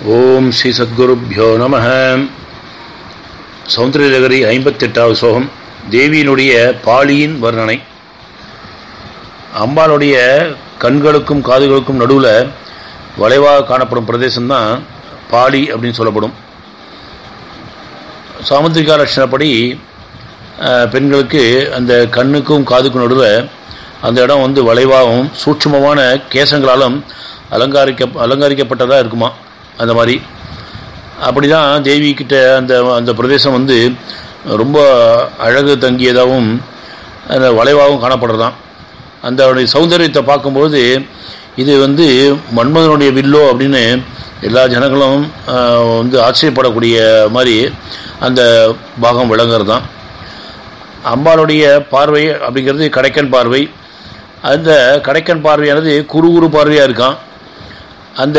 ஓம் ஸ்ரீ சத்குருப்யோ நம சௌந்தரலகரி ஐம்பத்தெட்டாவது சோகம் தேவியினுடைய பாலியின் வர்ணனை அம்பாளுடைய கண்களுக்கும் காதுகளுக்கும் நடுவில் வளைவாக காணப்படும் பிரதேசம்தான் பாலி அப்படின்னு சொல்லப்படும் சாமுத்திரிகா லட்சணப்படி அஹ், பெண்களுக்கு அந்த கண்ணுக்கும் காதுக்கும் நடுவில் அந்த இடம் வந்து வளைவாகவும் சூட்சுமமான கேசங்களாலும் அலங்காரிக்க அலங்கரிக்கப்பட்டதாக இருக்குமா அந்த மாதிரி அப்படி தான் தேவி கிட்ட அந்த அந்த பிரதேசம் வந்து ரொம்ப அழகு தங்கியதாகவும் அந்த வளைவாகவும் காணப்படுறதாம் அந்த அவருடைய சௌந்தரியத்தை பார்க்கும்போது இது வந்து மன்மதனுடைய வில்லோ அப்படின்னு எல்லா ஜனங்களும் ஆஹ், வந்து ஆச்சரியப்படக்கூடிய மாதிரி அந்த பாகம் விளங்குறது தான் அம்பாளுடைய பார்வை அப்படிங்கிறது கடைக்கன் பார்வை அந்த கடைக்கன் பார்வையானது குறு குறு பார்வையாக இருக்கான் அந்த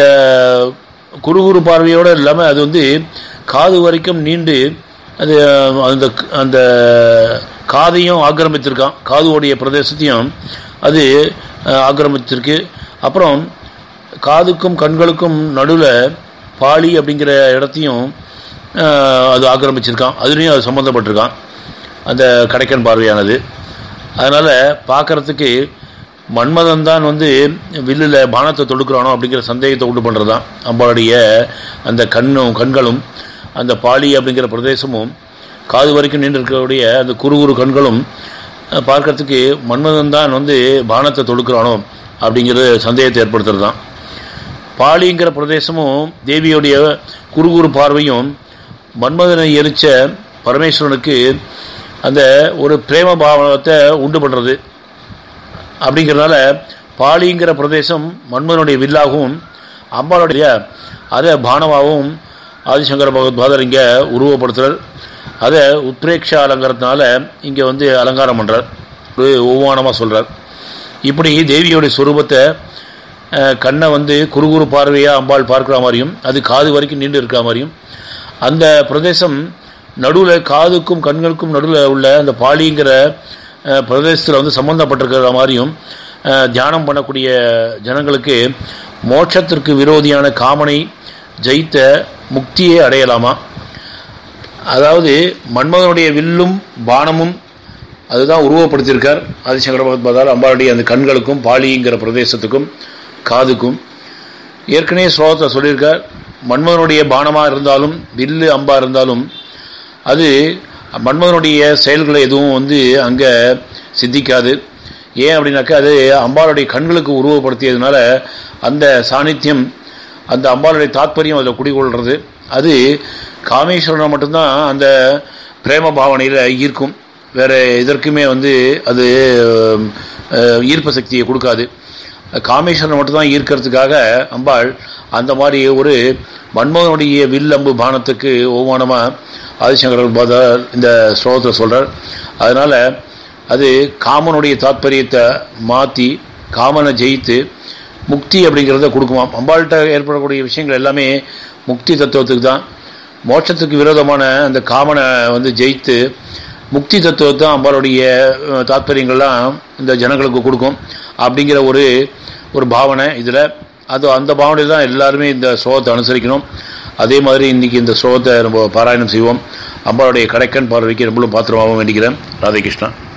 குறு குறு பார்வையோடு இல்லாமல் அது வந்து காது வரைக்கும் நீண்டு அது அந்த அந்த காதையும் ஆக்கிரமித்திருக்கான் காதுவோடைய பிரதேசத்தையும் அது அஹ், ஆக்கிரமித்திருக்கு அப்புறம் காதுக்கும் கண்களுக்கும் நடுவில் பாலி அப்படிங்கிற இடத்தையும் அஹ், அது ஆக்கிரமிச்சிருக்கான் அதுலேயும் அது சம்மந்தப்பட்டிருக்கான் அந்த கடைக்கன் பார்வையானது அதனால் பார்க்கறதுக்கு மன்மதன் தான் வந்து வில்லில் பானத்தை தொடுக்கிறானோ அப்படிங்கிற சந்தேகத்தை உண்டு பண்ணுறது தான் அம்பாளுடைய அந்த கண்ணும் கண்களும் அந்த பாலி அப்படிங்கிற பிரதேசமும் காது வரைக்கும் நின்று இருக்கக்கூடிய அந்த குறு குறு கண்களும் அஹ், பார்க்கறதுக்கு மன்மதன் தான் வந்து பானத்தை தொடுக்கிறானோ அப்படிங்கிற சந்தேகத்தை ஏற்படுத்துறது தான் பாலிங்கிற பிரதேசமும் தேவியுடைய குறு குறு பார்வையும் மன்மதனை எரிச்ச பரமேஸ்வரனுக்கு அந்த ஒரு பிரேம பாவத்தை உண்டு பண்ணுறது அப்படிங்கிறதுனால பாலிங்கிற பிரதேசம் மன்மதனுடைய வில்லாகவும் அம்பாளுடைய அதை பானமாகவும் ஆதிசங்கர பகவத்பாதர் இங்கே உருவப்படுத்துகிறார் அதை உத்ரேக்ஷா அலங்காரத்தினால இங்கே வந்து அலங்காரம் பண்ணுறார் ஒரு ஒவ்வானமாக சொல்கிறார் இப்படி தேவியோடைய சுரூபத்தை அஹ், கண்ணை வந்து குறுகுறு பார்வையாக அம்பாள் பார்க்குற மாதிரியும் அது காது வரைக்கும் நீண்டு இருக்கிற மாதிரியும் அந்த பிரதேசம் நடுவில் காதுக்கும் கண்களுக்கும் நடுவில் உள்ள அந்த பாலிங்கிற பிரதேசத்தில் வந்து சம்மந்தப்பட்டிருக்கிற மாதிரியும் அஹ், தியானம் பண்ணக்கூடிய ஜனங்களுக்கு மோட்சத்திற்கு விரோதியான காமனை ஜெயித்த முக்தியை அடையலாமா அதாவது மன்மதனுடைய வில்லும் பானமும் அதுதான் உருவப்படுத்தியிருக்கார் ஆதிசங்கர பகவத்பாதால் அம்பாளுடைய அந்த கண்களுக்கும் பாலிங்கிற பிரதேசத்துக்கும் காதுக்கும் ஏற்கனவே ஸ்லோகத்தை சொல்லியிருக்கார் மன்மதனுடைய பானமாக இருந்தாலும் வில்லு அம்பா இருந்தாலும் அது மன்மதனுடைய செயல்களை எதுவும் வந்து அங்கே சித்திக்காது ஏன் அப்படின்னாக்கா அது அம்பாளுடைய கண்களுக்கு உருவப்படுத்தியதுனால அந்த சாநித்தியம் அந்த அம்பாளுடைய தாத்பரியம் அதில் குடிகொள்கிறது அது காமேஸ்வரனை மட்டும்தான் அந்த பிரேம பாவனையில் ஈர்க்கும் வேறு எதற்குமே வந்து அது அஹ், ஈர்ப்பு சக்தியை கொடுக்காது காமேஸ்வரனை மட்டும்தான் ஈர்க்கிறதுக்காக அம்பாள் அந்த மாதிரி ஒரு மன்மோகனுடைய வில்லம்பு பானத்துக்கு ஒவ்வானமாக ஆதிசங்கரர் பாதார் இந்த ஸ்லோகத்தில் சொல்கிறார் அதனால் அது காமனுடைய தாத்பரியத்தை மாற்றி காமனை ஜெயித்து முக்தி அப்படிங்கிறத கொடுக்குமாம் அம்பாள்கிட்ட ஏற்படக்கூடிய விஷயங்கள் எல்லாமே முக்தி தத்துவத்துக்கு தான் மோட்சத்துக்கு விரோதமான அந்த காமனை வந்து ஜெயித்து முக்தி தத்துவத்தை அம்பாளுடைய அஹ், தாத்பரியங்கள்லாம் இந்த ஜனங்களுக்கு கொடுக்கும் அப்படிங்கிற ஒரு ஒரு பாவனை இதில் அது அந்த பாவனையில் தான் எல்லாருமே இந்த ஸ்லோகத்தை அனுசரிக்கணும் அதே மாதிரி இன்றைக்கி இந்த ஸ்லோகத்தை நம்ம பாராயணம் செய்வோம் அம்பாளுடைய கடைக்கன் பார்வைக்கு நம்மளும் பாத்திரமாகவும் வேண்டிக்கிறேன் ராதே கிருஷ்ணா